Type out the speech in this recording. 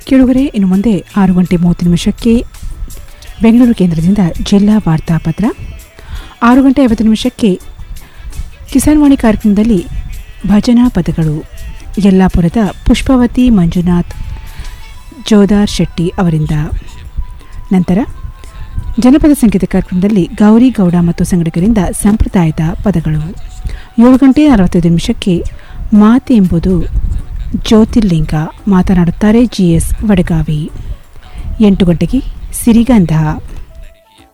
ಕೇಳುಗರೆ ಇನ್ನು ಮುಂದೆ ಆರು ಗಂಟೆ ಮೂವತ್ತು ನಿಮಿಷಕ್ಕೆ ಬೆಂಗಳೂರು ಕೇಂದ್ರದಿಂದ ಜಿಲ್ಲಾ ವಾರ್ತಾಪತ್ರ ಆರು ಗಂಟೆ ಐವತ್ತು ನಿಮಿಷಕ್ಕೆ ಕಿಸಾನ್ ವಾಣಿ ಕಾರ್ಯಕ್ರಮದಲ್ಲಿ ಭಜನಾ ಪದಗಳು ಯಲ್ಲಾಪುರದ ಪುಷ್ಪವತಿ ಮಂಜುನಾಥ್ ಜೋದಾರ್ ಶೆಟ್ಟಿ ಅವರಿಂದ ನಂತರ ಜನಪದ ಸಂಗೀತ ಕಾರ್ಯಕ್ರಮದಲ್ಲಿ ಗೌರಿ ಗೌಡ ಮತ್ತು ಸಂಘಟಕರಿಂದ ಸಂಪ್ರದಾಯದ ಪದಗಳು ಏಳು ಗಂಟೆ ಅರವತ್ತೈದು ನಿಮಿಷಕ್ಕೆ ಮಾತೆ ಎಂಬುದು ಜ್ಯೋತಿರ್ಲಿಂಗ ಮಾತನಾಡುತ್ತಾರೆ ಜಿ ಎಸ್ ವಡಗಾವಿ ಎಂಟು ಗಂಟೆಗೆ ಸಿರಿಗಂಧ